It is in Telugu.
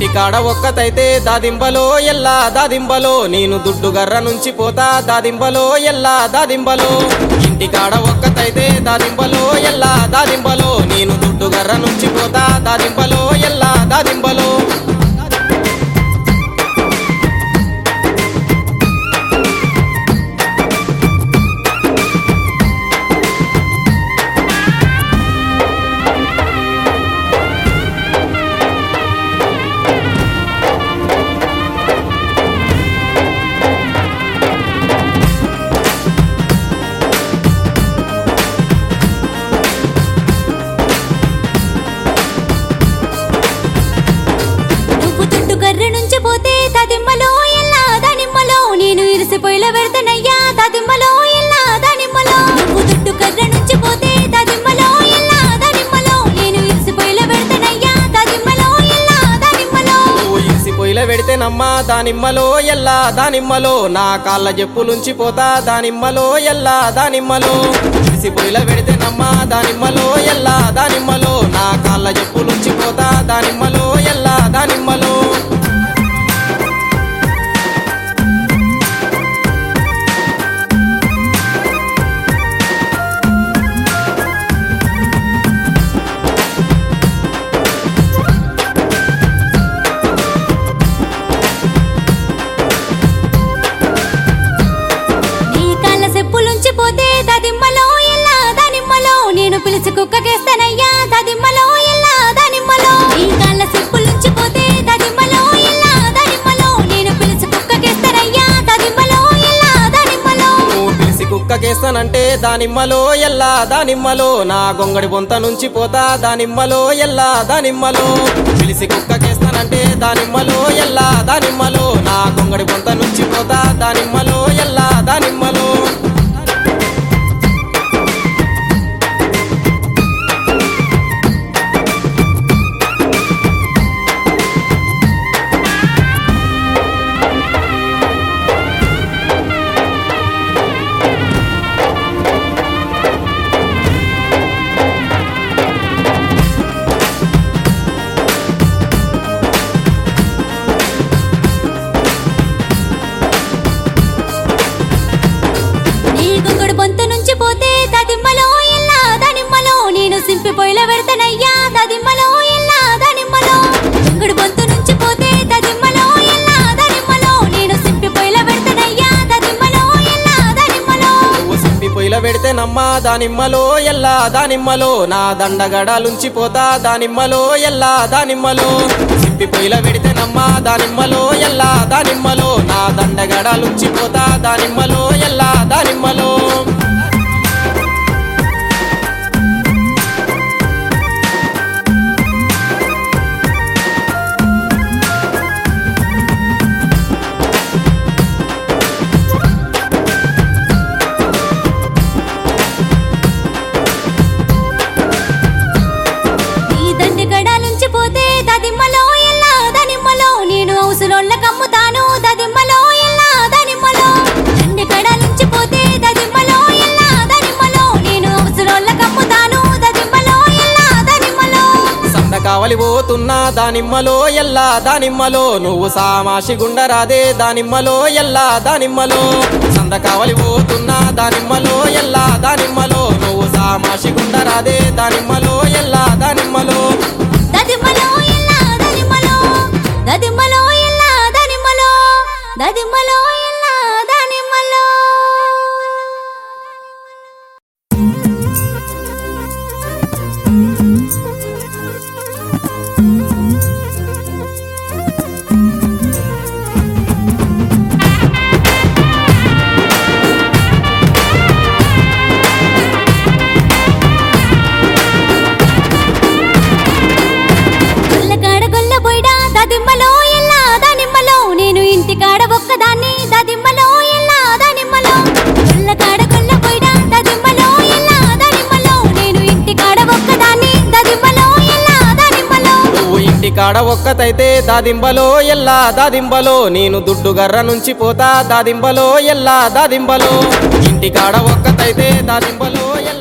ఇంటికాడ ఒక్కతైతే దాదింబలో ఎల్లా దాదింబలో నేను దుడ్డు గర్ర నుంచి పోతా దాదింబలో ఎల్లా దాదింబలో ఇంటికాడ ఒక్కతైతే దాదింబలో ఎల్లా దాదింబలో నేను దుడ్డు గర్ర నుంచి పోతా దాదింబలో ఎల్లా దాదింబలో నువ్వు తుట్టు కర్ర నుంచి పోతే తదిమ్మలో ఎల్లా దానిమ్మలో నేను ఇరిసిపోయిల పెడతానయ్యా తదిమ్మలో ఎల్లా దానిమ్మలో నువ్వు తుట్టు కర్ర నుంచి పోతే తదిమ్మలో ఎల్లా దానిమ్మలో నేను ఇరిసిపోయిల పెడతానయ్యా తదిమ్మలో ఎల్లా దానిమ్మలో నువ్వు ఇసి పొయ్యిలో పెడితేనమ్మా దానిమ్మలో ఎల్లా దానిమ్మలో నా కాళ్ళ చెప్పులుంచి పోతా దానిమ్మలో ఎల్లా దానిమ్మలో ఇసి పొయ్యిలో పెడితేనమ్మా దానిమ్మలో ఎల్లా దానిమ్మలో నా కాళ్ళ చెప్పులుంచి పోతా దానిమ్మలో ఎల్లా దానిమ్మలో నీ కాళ్ళ చెప్పులుంచి పోతే తదిమ్మలో ఎల్లా దానిమ్మలో నేను పిలిచి కుక్కకేస్తానయ్యా తదిమ్మలో ఎల్లా దానిమ్మలో నీ కాళ్ళ చెప్పులుంచి పోతే తదిమ్మలో ఎల్లా దానిమ్మలో నేను పిలిచి కుక్కకేస్తానయ్యా తదిమ్మలో ఎల్లా దానిమ్మలో నువ్వు పిలిసి కుక్కకేస్తానంటే దానిమ్మలో ఎల్లా దానిమ్మలో నా గొంగడి బొంత నుంచి పోతా దానిమ్మలో ఎల్లా దానిమ్మలో పిలిసి కుక్కకేస్తానంటే దానిమ్మలో ఎల్లా దానిమ్మలో నా గొంగడి బొంత నుంచి పోతా దానిమ్మలో ఎల్లా దానిమ్మలో నీ గొంగుడు బొంత నుంచి పోతే తదిమ్మలో ఎల్లా దానిమ్మలో నేను సింపి పొయ్యిలో పెడతానయ్యా తదిమ్మలో ఎల్లా దానిమ్మలో గొంగుడు బొంత నుంచి పోతే తదిమ్మలో ఎల్లా దానిమ్మలో నేను సింపి పొయ్యిలో పెడతానయ్యా తదిమ్మలో ఎల్లా దానిమ్మలో నువ్వు సింపి పొయ్యిలో పెడితేనమ్మా దానిమ్మలో ఎల్లా దానిమ్మలో నా దండగడాలుంచి పోతా దానిమ్మలో ఎల్లా దానిమ్మలో సింపి పొయ్యిలో పెడితేనమ్మా దానిమ్మలో ఎల్లా దానిమ్మలో నా దండగడాలుంచి పోతా దానిమ్మలో ఎల్లా దానిమ్మలో నీ దండి గడాలుంచి పోతే తదిమ్మలో ఎల్లా దానిమ్మలో నేను ఔసులోళ్ళ కమ్ముతాను తదిమ్మలో ఎల్లా దానిమ్మలో దండి గడాలుంచి పోతే తదిమ్మలో ఎల్లా దానిమ్మలో నేను ఔసులోళ్ళ కమ్ముతాను తదిమ్మలో ఎల్లా దానిమ్మలో సంద కావలి పోతున్నా దానిమ్మలో ఎల్లా దానిమ్మలో నువ్వు సామాషి గుండరాదే దానిమ్మలో ఎల్లా దానిమ్మలో సంద కావలి పోతున్నా దానిమ్మలో ఎల్లా దానిమ్మలో నువ్వు సామాషి గుండరాదే దానిమ్మలో ఎల్లా దానిమ్మలో దదిమ్మలో ఎల్లా దదిమ్మలో దదిమ్మలో ఎల్లా దనిమ్మలో దదిమ్మలో ఎల్లా దానిమ్మలో గొల్లకాడ గొల్ల బొయ్డా దదిమ్మలో ఎల్లా దానిమ్మలో నేను ఇంటికాడ ఒక్కదాన్ని దదిమ్మలో ఎల్లా దానిమ్మలో గొల్లకాడ గొల్ల బొయ్డా దదిమ్మలో ఎల్లా దానిమ్మలో నేను ఇంటికాడ ఒక్కదాన్ని దదిమ్మలో ఎల్లా దానిమ్మలో నువ్వు ఇంటికాడ ఒక్కతైతే దాదింబలో ఎల్లా దాదింబలో నేను దుడ్డు గర్ర నుంచి పోతా దాదింబలో ఎల్లా దాదింబలో ఇంటికాడ ఒక్కతైతే దాదింబలో ఎల్లా